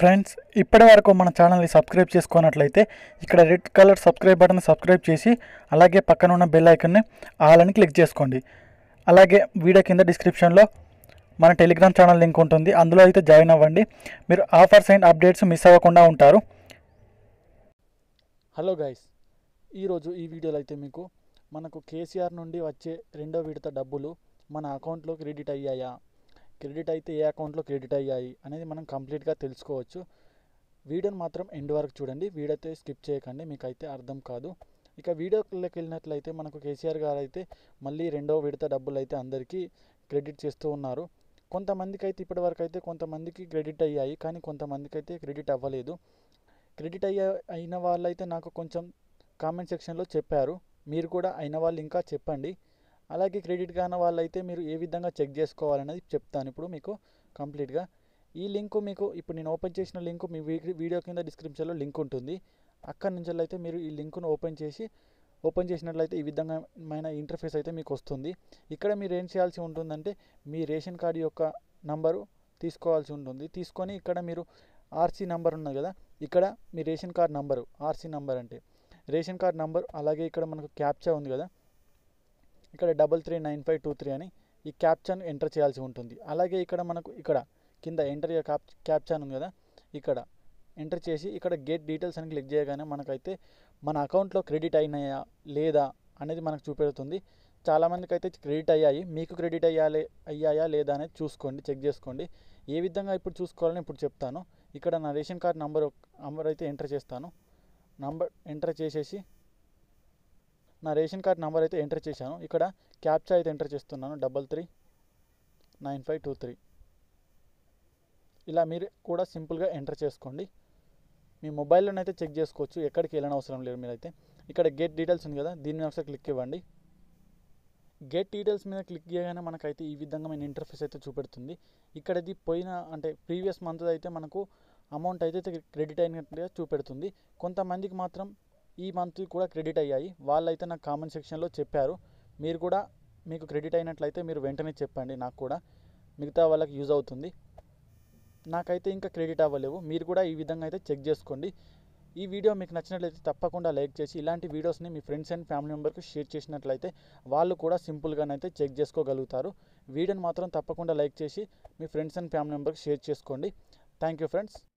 friends ఇప్పటి వరకు మన ఛానల్ని సబ్స్క్రైబ్ చేసుకున్నట్లయితే ఇక్కడ red colour subscribe button subscribe చేసి అలాగే పక్కన ఉన్న బెల్ ఐకన్ని ఆల్ అని క్లిక్ చేసుకోండి అలాగే వీడియో కింద డిస్క్రిప్షన్లో మన టెలిగ్రామ్ ఛానల్ లింక్ ఉంటుంది అందులో అయితే జాయిన్ అవ్వండి మీరు ఆఫర్స్ అండ్ అప్డేట్స్ మిస్ అవ్వకుండా ఉంటారు హలో గైస్ ఈరోజు ఈ వీడియోలో అయితే మీకు మనకు కేసీఆర్ నుండి వచ్చే రెండో విడత డబ్బులు మన అకౌంట్లో క్రెడిట్ అయ్యాయా క్రెడిట్ అయితే ఏ అకౌంట్లో క్రెడిట్ అయ్యాయి అనేది మనం కంప్లీట్గా తెలుసుకోవచ్చు వీడియోని మాత్రం ఎండ్ వరకు చూడండి వీడియో అయితే స్కిప్ చేయకండి మీకు అయితే అర్థం కాదు ఇక వీడియోలోకి వెళ్ళినట్లయితే మనకు కేసీఆర్ గారు అయితే మళ్ళీ రెండో విడత డబ్బులు అయితే అందరికీ క్రెడిట్ చేస్తూ ఉన్నారు కొంతమందికి అయితే ఇప్పటివరకు అయితే కొంతమందికి క్రెడిట్ అయ్యాయి కానీ కొంతమందికి అయితే క్రెడిట్ అవ్వలేదు క్రెడిట్ అయ్యే అయిన వాళ్ళైతే నాకు కొంచెం కామెంట్ సెక్షన్లో చెప్పారు మీరు కూడా అయిన వాళ్ళు ఇంకా చెప్పండి అలాగే క్రెడిట్ కాని వాళ్ళైతే మీరు ఏ విధంగా చెక్ చేసుకోవాలనేది చెప్తాను ఇప్పుడు మీకు కంప్లీట్గా ఈ లింకు మీకు ఇప్పుడు నేను ఓపెన్ చేసిన లింకు మీ వీ- వీడియో కింద డిస్క్రిప్షన్లో లింక్ ఉంటుంది అక్కడి నుంచి అయితే మీరు ఈ లింకును ఓపెన్ చేసి ఓపెన్ చేసినట్లయితే ఈ విధమైన ఇంటర్ఫేస్ అయితే మీకు వస్తుంది ఇక్కడ మీరు ఏం చేయాల్సి ఉంటుందంటే మీ రేషన్ కార్డు యొక్క నంబరు తీసుకోవాల్సి ఉంటుంది తీసుకొని ఇక్కడ మీరు ఆర్సీ నంబర్ ఉన్నది కదా ఇక్కడ మీ ration card number RC number అంటే రేషన్ కార్డ్ నంబర్ అలాగే ఇక్కడ మనకు క్యాప్చా ఉంది కదా ఇక్కడ double three nine five two three అని ఈ క్యాప్చాను ఎంటర్ చేయాల్సి ఉంటుంది అలాగే ఇక్కడ మనకు ఇక్కడ కింద ఎంటర్ క్యాప్ క్యాప్చాన్ ఉంది కదా ఇక్కడ ఎంటర్ చేసి ఇక్కడ గెట్ డీటెయిల్స్ అని క్లిక్ చేయగానే మనకైతే మన అకౌంట్లో క్రెడిట్ అయినాయా లేదా అనేది మనకు చూపెడుతుంది చాలామందికి అయితే క్రెడిట్ అయ్యాయి మీకు క్రెడిట్ అయ్యాలే అయ్యాయా లేదా అనేది చూసుకోండి చెక్ చేసుకోండి ఏ విధంగా ఇప్పుడు చూసుకోవాలని ఇప్పుడు చెప్తాను ఇక్కడ నా రేషన్ కార్డ్ నంబర్ నంబర్ అయితే ఎంటర్ చేస్తాను నంబర్ ఎంటర్ చేసేసి నా రేషన్ కార్డ్ నంబర్ అయితే ఎంటర్ చేశాను ఇక్కడ క్యాప్చా అయితే ఎంటర్ చేస్తున్నాను double three nine five two three ఇలా మీరు కూడా సింపుల్గా ఎంటర్ చేసుకోండి మీ మొబైల్లోనైతే చెక్ చేసుకోవచ్చు ఎక్కడికి వెళ్ళని అవసరం లేదు మీరైతే ఇక్కడ గెట్ డీటెయిల్స్ ఉంది కదా దీని మీద ఒకసారి క్లిక్ ఇవ్వండి గెట్ డీటెయిల్స్ మీద క్లిక్ చేయగానే మనకైతే ఈ విధంగా మన ఇంటర్ఫేస్ అయితే చూపెడుతుంది ఇక్కడ ఇది పోయిన అంటే ప్రీవియస్ మంత్ అయితే మనకు అమౌంట్ అయితే క్రెడిట్ అయినట్టుగా చూపెడుతుంది కొంతమందికి మాత్రం ఈ మంత్ కూడా క్రెడిట్ అయ్యాయి వాళ్ళైతే నాకు కామెంట్ సెక్షన్లో చెప్పారు మీరు కూడా మీకు క్రెడిట్ అయినట్లయితే మీరు వెంటనే చెప్పండి నాకు కూడా మిగతా వాళ్ళకి యూజ్ అవుతుంది నాకైతే ఇంకా క్రెడిట్ అవ్వలేవు మీరు కూడా ఈ విధంగా అయితే చెక్ చేసుకోండి ఈ వీడియో మీకు నచ్చినట్లయితే తప్పకుండా లైక్ చేసి ఇలాంటి వీడియోస్ని మీ ఫ్రెండ్స్ అండ్ ఫ్యామిలీ మెంబర్కి షేర్ చేసినట్లయితే వాళ్ళు కూడా సింపుల్గానైతే చెక్ చేసుకోగలుగుతారు వీడియోని మాత్రం తప్పకుండా లైక్ చేసి మీ ఫ్రెండ్స్ అండ్ ఫ్యామిలీ మెంబర్కి షేర్ చేసుకోండి థ్యాంక్ యూ ఫ్రెండ్స్